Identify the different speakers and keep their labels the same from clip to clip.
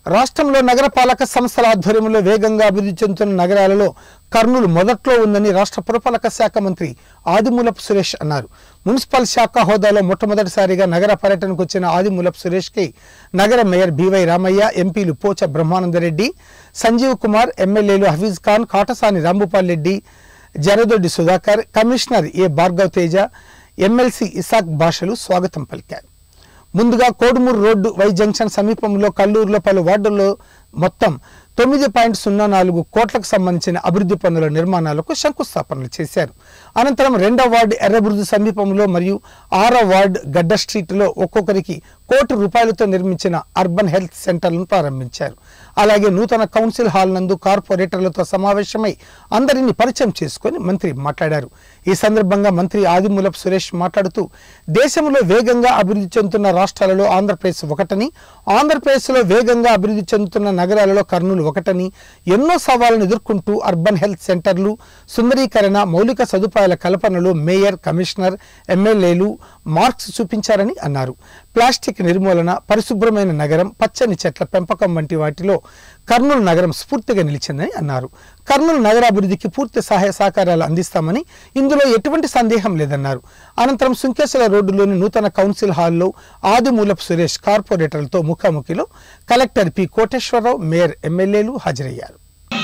Speaker 1: రాష్ట్రంలో నగరపాలక సంస్థల ఆధ్వర్యంలో వేగంగా అభివృద్ధి చెందుతున్న నగరాలలో కర్నూలు మొదట్లో ఉందని రాష్ట్ర పురపాలక శాఖ మంత్రి ఆదిమూలపు సురేష్ అన్నారు మున్సిపల్ శాఖ హోదాలో మొట్టమొదటిసారిగా నగర పర్యటనకు వచ్చిన ఆదిమూలపు సురేష్కి నగర మేయర్ బివై రామయ్య ఎంపీలు పోచ బ్రహ్మానందరెడ్డి సంజీవ్ కుమార్ ఎమ్మెల్యేలు Hafeez Khan Katasani Rambhupal Reddy Jaradoddi Sudhakar commissioner A Bhargav Teja MLC Isaq భాషలు స్వాగతం పలికారు ముందుగా కోడుమూరు రోడ్డు వై జంక్షన్ సమీపంలో కల్లూరులో పలు వార్డుల్లో మొత్తం తొమ్మిది పాయింట్ సున్నా నాలుగు కోట్లకు సంబంధించిన అభివృద్ధి పనుల నిర్మాణాలకు శంకుస్థాపనలు చేశారు అనంతరం రెండవ వార్డు ఎర్రబురుదు సమీపంలో మరియు ఆరో వార్డు గడ్డ స్ట్రీట్లో ఒక్కొక్కరికి కోటి రూపాయలతో నిర్మించిన అర్బన్ హెల్త్ సెంటర్లను ప్రారంభించారు అలాగే నూతన కౌన్సిల్ హాల్ నందు కార్పొరేటర్లతో సమావేశమై అందరినీ పరిచయం చేసుకొని మంత్రి మాట్లాడారు ఈ సందర్భంగా మంత్రి ఆదిమూలపు సురేష్ మాట్లాడుతూ దేశంలో వేగంగా అభివృద్ధి చెందుతున్న రాష్ట్రాలలో ఆంధ్రప్రదేశ్ ఒకటని ఆంధ్రప్రదేశ్లో వేగంగా అభివృద్ధి చెందుతున్న నగరాలలో కర్నూలు ఒకటని ఎన్నో సవాళ్లను ఎదుర్కొంటూ అర్బన్ హెల్త్ సెంటర్లు సుందరీకరణ మౌలిక సదుపాయాల కల్పనలో మేయర్ కమిషనర్ ఎమ్మెల్యేలు మార్క్స్ చూపించారని అన్నారు ప్లాస్టిక్ నిర్మూలన పరిశుభ్రమైన నగరం పచ్చని చెట్ల పెంపకం వంటి వాటిలో కర్నూలు నగరం స్ఫూర్తిగా నిలిచిందని అన్నారు కర్నూలు నగరాభివృద్ధికి పూర్తి సహాయ సహకారాలు అందిస్తామని ఇందులో ఎటువంటి సందేహం లేదన్నారు అనంతరం సుంకేశ్వర రోడ్డులోని నూతన కౌన్సిల్ హాల్లో ఆదిమూలపు సురేష్ కార్పొరేటర్లతో ముఖాముఖిలో కలెక్టర్ పి కోటేశ్వరరావు మేయర్ ఎమ్మెల్యేలు హాజరయ్యారు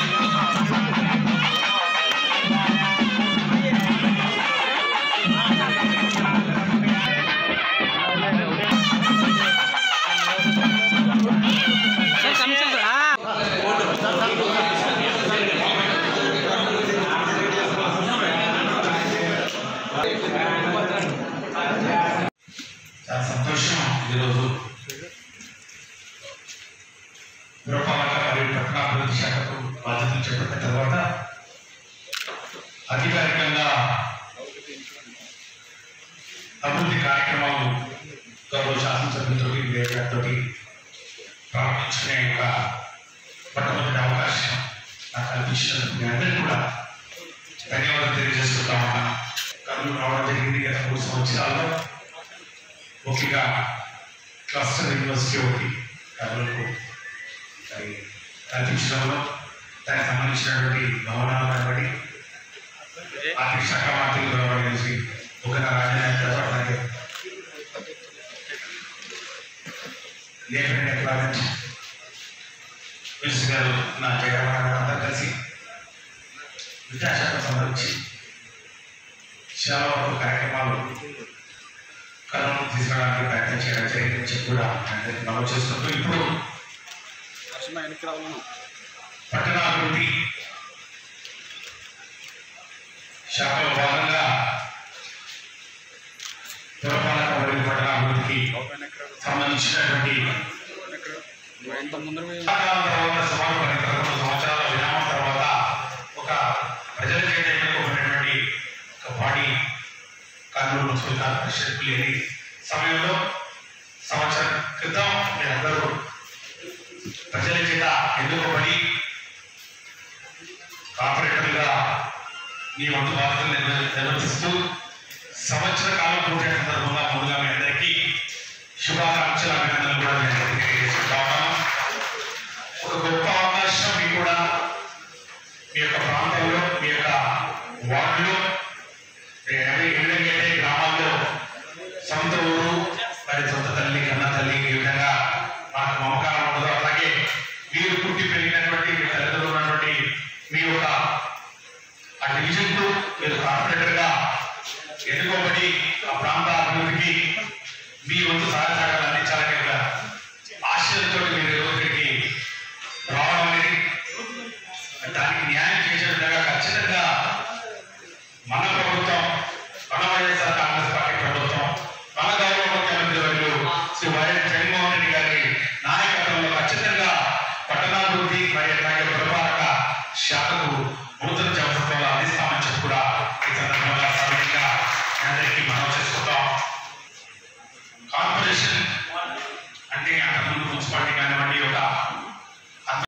Speaker 2: చాలా సంతోషం ఈరోజు పురపాలక మరియు పట్టణాభివృద్ధి శాఖకు బాధ్యతలు చేపట్టిన తర్వాత అధికారికంగా అభివృద్ధి కార్యక్రమాలు గౌరవ శాసనసభ్యులతో గారితో ప్రారంభించుకునే యొక్క మొట్టమొదటి అవకాశం నాకు కల్పించినందుకు మీ అందరికీ కూడా ధన్యవాదాలు తెలియజేసుకుంటా ఉన్నా కర్నూలు రావడం జరిగింది గత మూడు సంవత్సరాల్లో ముఖ్యంగా క్లస్టర్ యూనివర్సిటీ ఒకటి కర్నూలుకు మరి కల్పించడంలో దానికి సంబంధించినటువంటి భవనాలు కనబడి ఆర్థిక శాఖ మంత్రులు కనబడి ఒక రాజధాని కనబడి లేఖన ప్రాజెక్ట్ మినిస్టర్ గారు నా జగన్ అంతా కలిసి విద్యాశాఖ సంబంధించి చాలా వరకు కార్యక్రమాలు కరోనా తీసుకురావడానికి ప్రయత్నం చేయడం జరిగిందని చెప్పి కూడా అందరికీ నమోదు చేసుకుంటూ ఇప్పుడు పట్టణాభివృద్ధి శాఖలో భాగంగా పురపాలక మరియు పట్టణాభివృద్ధికి సంబంధించినటువంటి సకాలం తర్వాత సుమారు పది పదకొండు సంవత్సరాల విరామం తర్వాత ఒక ప్రజల చేయబడినటువంటి ఒక బాడీ కర్నూలు మున్సిపల్ కార్పొరేషన్ లేని సమయంలో సంవత్సరం క్రితం మీరందరూ ప్రజల చేత ఎన్నుకోబడి కార్పొరేటర్గా మీ వంతు బాధ్యతలు నిర్వ- నిర్వర్తిస్తూ సంవత్సర కాలం పూర్తయిన సందర్భంగా ముందుగా మీ అందరికీ శుభాకాంక్షలు అభినందనలు కూడా మీ అందరికీ తెలియజేసుకుంటా ఉన్నాను ఒక గొప్ప అవకాశం మీకు కూడా మీ యొక్క ప్రాంతంలో మీ యొక్క వార్డులో అదే ఏ విధంగా అయితే గ్రామాల్లో సొంత ఊరు మరి సొంత తల్లి కన్న తల్లి ఈ విధంగా మాకు మమకారం ఉండదు అలాగే మీరు పుట్టి పెరిగినటువంటి మీ తల్లిదండ్రులు ఉన్నటువంటి మీ యొక్క ఆ డివిజన్ కు మీరు కార్పొరేటర్ గా ఎన్నుకోబడి ఆ ప్రాంత అభివృద్ధికి మీ వంతు సహాయ సహకారాలు అందించాలని ఒక ఆశయంతో మీరు